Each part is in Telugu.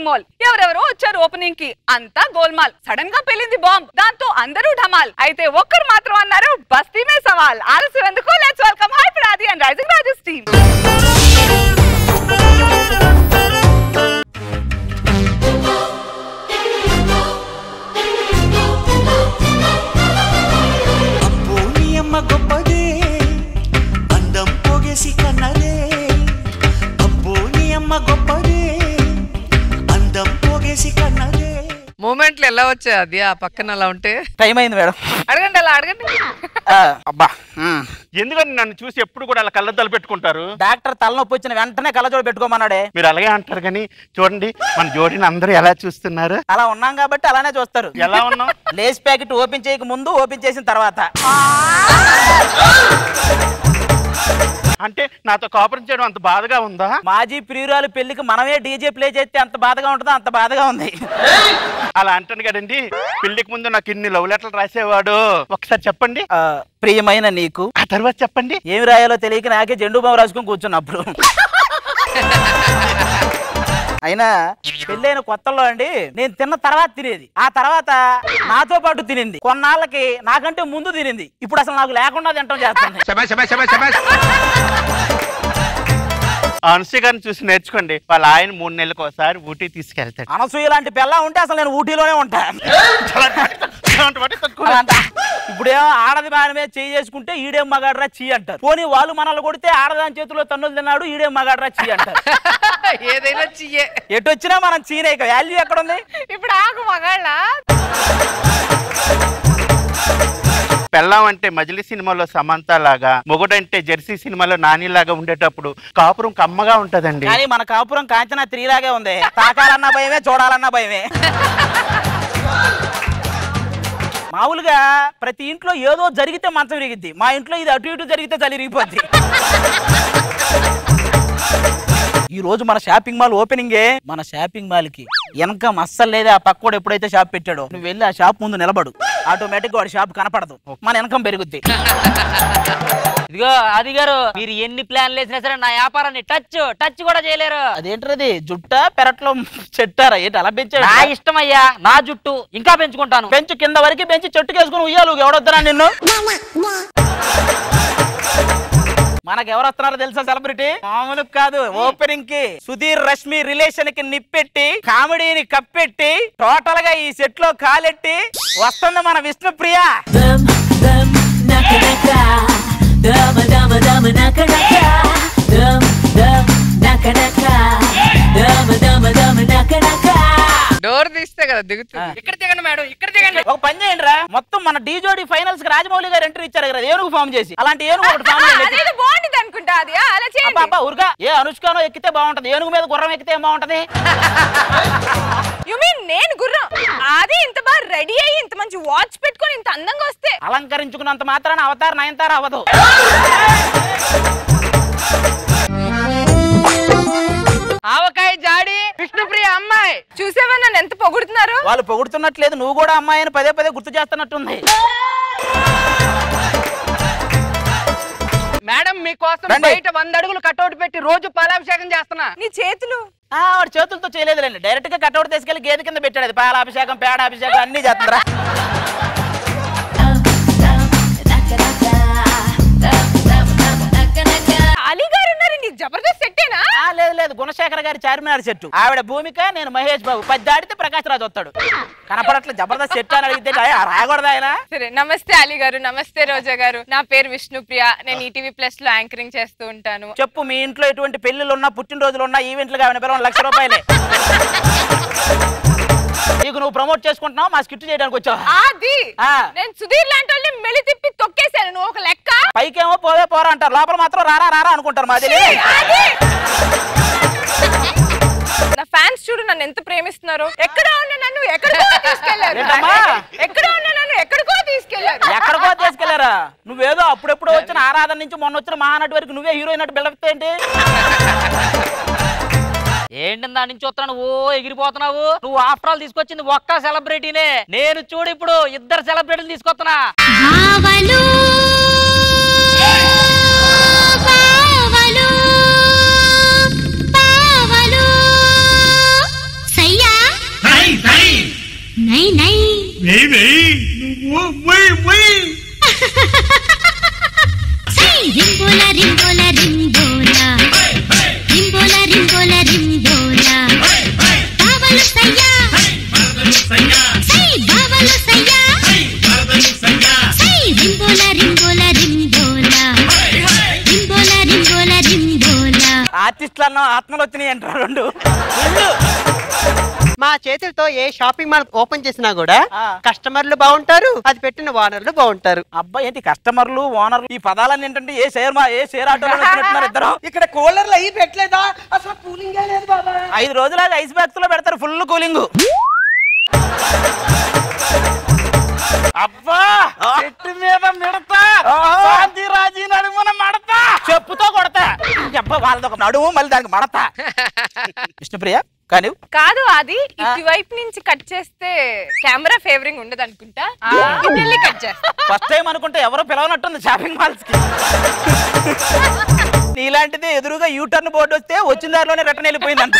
షాపింగ్ మాల్ ఎవరెవరో వచ్చారు ఓపెనింగ్ కి అంతా గోల్మాల్ సడన్ గా పెళ్ళింది బాంబ్ దాంతో అందరూ ఢమాల్ అయితే ఒక్కరు మాత్రం అన్నారు బస్తీ మే సవాల్ ఆలస్యం ఎందుకు లెట్స్ వెల్కమ్ హై ప్రాది అండ్ రైజింగ్ రాజెస్ టీమ్ అబ్బో నీ అమ్మ గొప్పదే అందం పోగేసి కన్నదే అబ్బో నీ అమ్మ గొప్పదే అందం పోగేసి కన్నదే మూమెంట్లు ఎలా వచ్చాయి అది ఆ పక్కన అలా ఉంటే టైం అయింది మేడం అడగండి అలా అడగండి ఆ, అబ్బా ఉమ్. ఎందుకని నన్ను చూసి ఎప్పుడు కూడా అలా కళ్ళద్దాలు పెట్టుకుంటారు డాక్టర్ తలనొప్పి వచ్చిన వెంటనే కళ్ళజోడు పెట్టుకోమన్నాడే మీరు అలాగే అంటారు కానీ చూడండి మన జోడిని అందరూ ఎలా చూస్తున్నారు అలా ఉన్నాం కాబట్టి అలానే చూస్తారు ఎలా ఉన్నాం లేస్ ప్యాకెట్ ఓపెన్ చేయక ముందు ఓపెన్ చేసిన తర్వాత అంటే నాతో కాపురం చేయడం అంత బాధగా ఉందా మాజీ ప్రియురాలు పెళ్లికి మనమే డీజే ప్లే చేస్తే అంత బాధగా ఉంటుందో అంత బాధగా ఉంది అలా అంటాను కదండి పెళ్లికి ముందు నాకు ఇన్ని లవ్ లెటర్లు రాసేవాడు ఒకసారి చెప్పండి ఆ, ప్రియమైన నీకు ఆ తర్వాత చెప్పండి ఏమి రాయాలో తెలియక నాకే జెండు బాబు రాసుకొని కూర్చున్నప్పుడు అయినా పెళ్ళైన కొత్తలో అండి నేను తిన్న తర్వాత తినేది ఆ తర్వాత నాతో పాటు తినింది కొన్నాళ్ళకి నాకంటే ముందు తినింది ఇప్పుడు అసలు నాకు లేకుండా తింటాం చేస్తుంది అనసూయ గారిని చూసి నేర్చుకోండి వాళ్ళ ఆయన మూడు నెలలకు ఒకసారి ఊటీ తీసుకెళ్తాడు అనసూయ లాంటి పిల్ల ఉంటే అసలు నేను ఊటీలోనే ఉంటా అలాంటి వాటి తక్కువ. అలా అంట. ఇప్పుడేమో ఆడది మన మీద చేయి చేసుకుంటే ఈడేం మగాడ్రా చీ అంటారు పోనీ వాళ్ళు మనల్ని కొడితే ఆడదాని చేతిలో తన్నులు తిన్నాడు ఈడేం మగాడ్రా చీ అంటారు ఏదైనా చెయ్యే ఎటు వచ్చినా మనం చీనే ఇక వాల్యూ ఎక్కడ ఉంది ఇప్పుడు ఆగు మగాళ్ళ పెళ్ళాం అంటే మజిలీ సినిమాలో సమంత లాగా మొగుడంటే జెర్సీ సినిమాలో నాని లాగా ఉండేటప్పుడు కాపురం కమ్మగా ఉంటదండి కానీ మన కాపురం కాంచనా త్రీలాగే ఉంది తాకాలన్నా భయమే చూడాలన్నా భయమే మామూలుగా ప్రతి ఇంట్లో ఏదో జరిగితే మంచం విరిగిద్ది మా ఇంట్లో ఇది అటు ఇటు జరిగితే చలి విరిగిపోద్ది ఈ రోజు మన షాపింగ్ మాల్ ఓపెనింగే మన షాపింగ్ మాల్ కి వెనకం అస్సలు లేదే ఆ పక్కోడు ఎప్పుడైతే షాప్ పెట్టాడో నువ్వు వెళ్ళి ఆ షాప్ ముందు నిలబడు ఆటోమేటిక్ వాడి షాప్ కనపడదు మన వెనకం పెరుగుద్ది ఇదిగో అది గారు మీరు ఎన్ని ప్లాన్లు వేసినా సరే నా వ్యాపారాన్ని టచ్ టచ్ కూడా చేయలేరు అదేంటది జుట్ట పెరట్లో చెట్టారా ఏంటి అలా పెంచాడు నా ఇష్టం అయ్యా నా జుట్టు ఇంకా పెంచుకుంటాను బెంచ్ కింద వరకు బెంచ్ చెట్టుకేసుకుని ఉయ్యాలు ఎవడొద్దరా నిన్ను మనకు ఎవరు వస్తున్నారో తెలుసా సెలబ్రిటీ మామూలు కాదు ఓపెనింగ్ కి సుధీర్ రష్మి రిలేషన్ కి నిప్పెట్టి కామెడీని కప్పెట్టి టోటల్ గా ఈ సెట్ లో కాలెట్టి వస్తుంది మన Vishnupriya Dum dum naka naka dama dama dama naka naka dum dum naka naka dama dama dama naka naka door తీస్తే కదా దిగుతుంది ఇక్కడ దిగండి మేడం ఇక్కడ దిగండి ఒక పని చేయండి రా మొత్తం మన డీజోడి ఫైనల్స్ కి రాజమౌళి గారు ఎంట్రీ ఇచ్చారు కదా ఏనుగు ఫామ్ చేసి అలాంటి ఏనుగు ఒకటి ఫామ్ చేయండి అదేదో బాగుంటుంది అనుకుంటా అది ఆ, అలా అబ్బా, చేయండి అబ్బా, ఉరుగా ఏ అనుష్కానో ఎక్కితే బాగుంటది ఏనుగు మీద గుర్రం ఎక్కితే ఏం బాగుంటది యు మీన్ నేను గుర్రం అది ఇంత బాగా రెడీ అయ్యి ఇంత మంచి వాచ్ పెట్టుకొని ఇంత అందంగా వస్తే అలంకరించుకున్నంత మాత్రాన అవతార నయనతార అవ్వదు ఆవకాయ జాడి విష్ణుప్రియ అమ్మాయి చూసావా నన్ను ఎంత పొగుడుతున్నారు వాళ్ళు పొగుడుతున్నట్లేదు నువ్వు కూడా అమ్మాయిని పదే పదే గుర్తు చేస్తున్నట్టుంది మేడం మీకోసం రండి. బయట వంద అడుగులు కట్అవుట్ పెట్టి రోజు పాలాభిషేకం చేస్తున్నా నీ చేతులు ఆ, వాడు చేతులతో చేయలేదులేండి డైరెక్ట్ గా కట్అవుట్ తీసుకెళ్లి గేదె కింద పెట్టాడు అది పాలాభిషేకం పేడాభిషేకం అన్ని చేస్తుందిరా అలీ గారు ఉన్నారు నీ జబర్దస్త్ సెట్టేనా ఆ, లేదు లేదు గుణశేఖర్ గారి చార్మినార్ చెట్టు ఆవిడ భూమిక నేను మహేష్ బాబు పది దాడితే ప్రకాష్ రాజు వస్తాడు కనపడట్లేదు జబర్దస్త్ చెట్టు అని అడిగితే "ఆ, రాయకూడదు ఆయన సరే నమస్తే అలీ గారు నమస్తే రోజా గారు నా పేరు విష్ణుప్రియ నేను ఈటీవీ ప్లస్ లో యాంకరింగ్ చేస్తూ ఉంటాను చెప్పు మీ ఇంట్లో ఎటువంటి పెళ్లిళ్ళు ఉన్నా పుట్టినరోజులు ఉన్నా ఈవెంట్లు కావాలి పిల్లలు లక్ష రూపాయలే నీకు నువ్వు ప్రమోట్ చేసుకుంటున్నావు మా స్కిట్ చేయడానికి వచ్చావు అది ఆ. నేను సుధీర్ లాంటి వాళ్ళని మెలి తిప్పి తొక్కేశాను నువ్వు ఒక లెక్క పైకేమో పోవే పోరా అంటారు లోపల మాత్రం రారా రారా అనుకుంటారు మాది అది. నా ఫ్యాన్స్ చూడు నన్ను ఎంత ప్రేమిస్తున్నారు ఎక్కడ ఉన్న నన్ను ఎక్కడికో తీసుకెళ్లారు ఏంటమ్మా? ఎక్కడ ఉన్న నన్ను ఎక్కడికో తీసుకెళ్లారు ఎక్కడికో తీసుకెళ్లారా నువ్వేదో అప్పుడెప్పుడు వచ్చిన ఆరాధన నుంచి మొన్న వచ్చిన మహానటి వరకు నువ్వే హీరోయిన్ అటు బిల్డప్ ఏంటి ఏంటి దాని నుంచి చూస్తున్నాను ఓ ఎగిరిపోతున్నావు నువ్వు ఆఫ్టర్ ఆల్ తీసుకొచ్చింది ఒక్క సెలబ్రిటీనే నేను చూడు ఇప్పుడు ఇద్దరు సెలబ్రిటీలు తీసుకొస్తున్నా భావలు భావలు భావలు సయ్య నై నై సై రింబోల రింబోల రింబోల రింబోల రింబోల రింబోల బావలు సయ్యా సై బావలు సయ్యా సై రింబోల రింబోల రింబోల రింబోల రింబోల రింబోల ఆర్టిస్టులు అన్న ఆత్మలు వచ్చినాయి అంటారు రెండు మా చేతులతో ఏ షాపింగ్ మాల్ ఓపెన్ చేసినా కూడా ఆ. కస్టమర్లు బాగుంటారు అది పెట్టిన ఓనర్లు బాగుంటారు అబ్బా ఏంటి కస్టమర్లు ఓనర్లు ఈ పదాలన్నీ ఏంటంటే ఏ షేర్ మా ఏ షేర్ ఆటోలో వచ్చినట్టున్నారు ఇద్దరు ఇక్కడ కూలర్లు అయ్యి పెట్టలేదా అసలు కూలింగ్ లేదు బాబా ఐదు రోజులు ఐస్ బ్యాగ్స్ లో పెడతారు ఫుల్ కూలింగ్ అబ్బా చెట్టు మీద మిడతా శాంతి రాజీ నడుమున మడతా చెప్పుతో కొడతా అబ్బా వాళ్ళది ఒక నడుము మళ్ళీ దానికి మడతా విష్ణుప్రియ కానీ కాదు అది ఇటువైపు నుంచి కట్ చేస్తే కెమెరా ఫేవరింగ్ ఉండదు అనుకుంటా ఇటు కట్ చేస్తా ఫస్ట్ టైం అనుకుంటే ఎవరో పిలవనట్టుంది షాపింగ్ మాల్స్ కి నీలాంటిది ఎదురుగా యూ టర్న్ బోర్డు వస్తే వచ్చిన దారిలోనే రిటర్న్ వెళ్ళిపోయిందంట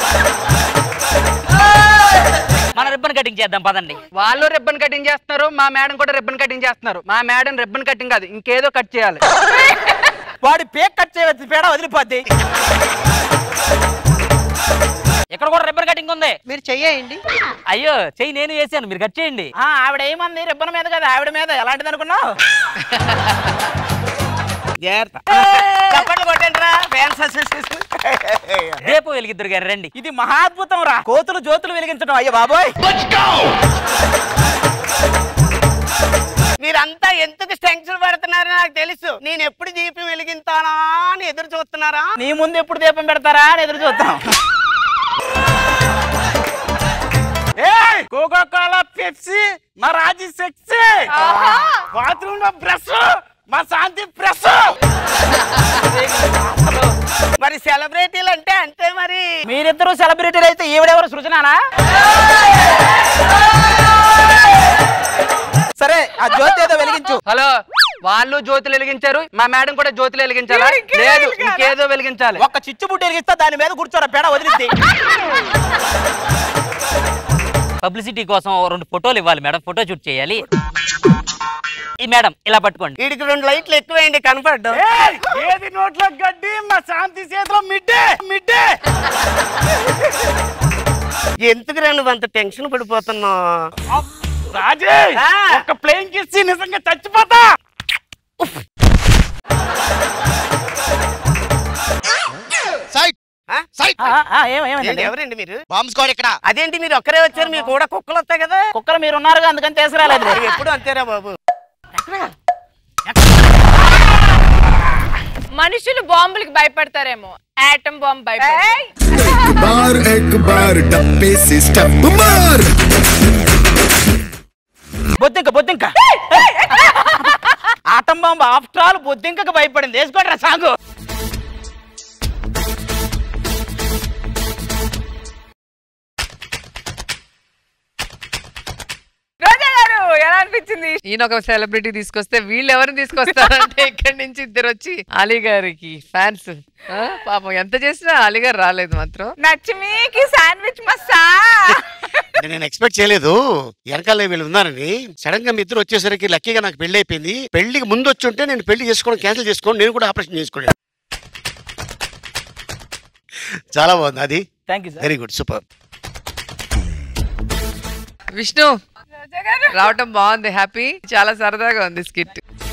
మన రిబ్బన్ కటింగ్ చేద్దాం పదండి వాళ్ళు రిబ్బన్ కటింగ్ చేస్తున్నారు మా మేడం కూడా రిబ్బన్ కటింగ్ చేస్తున్నారు మా మేడం రిబ్బన్ కటింగ్ కాదు ఇంకేదో కట్ చేయాలి వాడి పేక్ కట్ చేయవచ్చు పేడ వదిలిపోద్ది ఇక్కడ కూడా రిబ్బన్ కటింగ్ ఉంది మీరు చెయ్యండి అయ్యో చెయ్యి నేను వేసాను మీరు కట్ చేయండి ఆ, ఆవిడ ఏమంది రిబ్బన్ మీద కదా ఆవిడ మీద ఎలాంటిది అనుకున్నావు చప్పట్లు కొట్టండి రా ఫ్యాన్స్ అసోసియేషన్. రేపు వెలిగిద్దరు గారు రండి ఇది మహాద్భుతం రా కోతులు జ్యోతులు వెలిగించడం అయ్యో బాబోయ్ మీరంతా ఎందుకు టెన్షన్ పడుతున్నారో నాకు తెలుసు నేను ఎప్పుడు దీపం వెలిగింతానా అని ఎదురు చూస్తున్నారా నీ ముందు ఎప్పుడు దీపం పెడతారా అని ఎదురు చూద్దాం కోకో కోలా పెప్సీ మా రాజీ సెక్సీ బాత్రూమ్ లో బ్రష్ మా శాంతి బ్రష్ మరి సెలబ్రిటీలు అంటే అంతే మరి మీరిద్దరు సెలబ్రిటీలు అయితే ఈవిడెవరు సృజనానా సరే ఆ జ్యోతి ఏదో వెలిగించు హలో వాళ్ళు జ్యోతులు వెలిగించారు మా మేడం కూడా జ్యోతులు వెలిగించారా ఇంకేదో లేదు వెలిగించాలా? ఇంకేదో వెలిగించాలి ఒక్క చిచ్చుబుడ్డి వెలిగిస్తా దాని మీద కూర్చోరా పేడ వదిలిద్ది పబ్లిసిటీ కోసం ఓ రెండు ఫోటోలు ఇవ్వాలి మేడం ఫోటో షూట్ చేయాలి ఈ మేడం ఇలా పట్టుకోండి వీడికి రెండు లైట్లు ఎక్కువేయండి కనపడ్డం ఏయ్, ఏది నోట్లో గడ్డి మా శాంతి చేతిలో మిడ్డే మిడ్డే ఎందుకు నువ్వు అంత టెన్షన్ పడిపోతున్నావు రాజే ఆ. ఒక ప్లేన్ కిసి నిజంగా చచ్చిపోతా ఆ? ఆ, ఆ, ఏం- ఏమైందండి? ఏంటి, ఎవరండి మీరు బాంబ్ స్క్వాడ్ ఇక్కడ అదేంటి మీరు ఒక్కరే వచ్చారు మీకు కూడా కుక్కలు వస్తాయి కదా కుక్కలు మీరు ఉన్నారుగా అందుకని తీసుకురాలేదు మరి ఎప్పుడు అంతేరా బాబు మనుషులు బాంబులకి భయపడతారేమో ఆటం బాంబ్ భయపడతారు बार एक बार डब्बे से स्टंप मार బొద్దింక బొద్దింక ఆటం బాంబు ఆఫ్టర్ ఆల్ బొద్దింకకు భయపడింది వేసుకోండి రా సాంగు రోజా గారు ఎలా అనిపించింది ఈయన ఒక సెలబ్రిటీ తీసుకొస్తే వీళ్ళు ఎవరిని తీసుకొస్తారంటే ఇక్కడి నుంచి ఇద్దరు వచ్చి అలీ గారికి ఫ్యాన్స్ పాపం ఎంత చేసినా అలీ గారు రాలేదు మాత్రం నచ్చిమీకి శాండ్విచ్ మస్సా నేను ఎక్స్పెక్ట్ చేయలేదు వెనకాల వీళ్ళు ఉన్నారని సడన్ గా మీ ఇద్దరు వచ్చేసరికి లక్కీగా నాకు పెళ్లి అయిపోయింది పెళ్లికి ముందు వచ్చి ఉంటే నేను పెళ్లి చేసుకోవడం క్యాన్సిల్ చేసుకోండి నేను కూడా ఆపరేషన్ చేసుకోండి చాలా బాగుంది అది thank you sir very good super Vishnu Roja గారు రావటం బాగుంది హ్యాపీ చాలా సరదాగా ఉంది స్కిట్